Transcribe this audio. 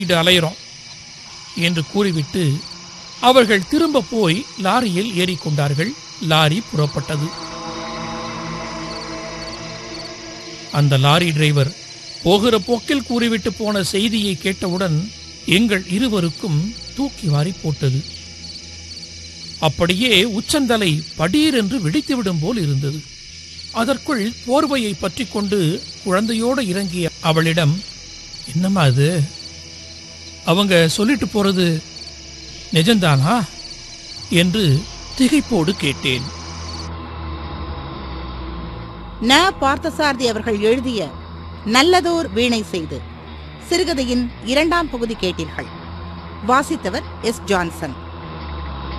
இது அலையிறோம் என்று கூறிவிட்டு அவர்கள் திரும்ப போய் லாரியில் ஏறிக்கொண்டார்கள் லாரி புறப்பட்டது அந்த லாரி டிரைவர் போகிற போக்கில் கூறிவிட்டு போன செய்தியை கேட்டவுடன் எங்கள் இருவருக்கும் தூக்கி வாரி போட்டது அப்படியே உச்சந்தலை படீரென்று வெடித்துவிடும் போல் இருந்தது அதற்குள் போர்வையை பற்றி கொண்டு குழந்தையோடு இறங்கிய அவளிடம் என்னம்மா அது அவங்க சொல்லிட்டு போறது நிஜம்தானா என்று திகைப்போடு கேட்டேன் ந பார்த்தசாரதி அவர்கள் எழுதிய நல்லதோர் வீணை செய்து சிறுகதையின் இரண்டாம் பகுதி கேட்டீர்கள் வாசித்தவர் எஸ் ஜான்சன்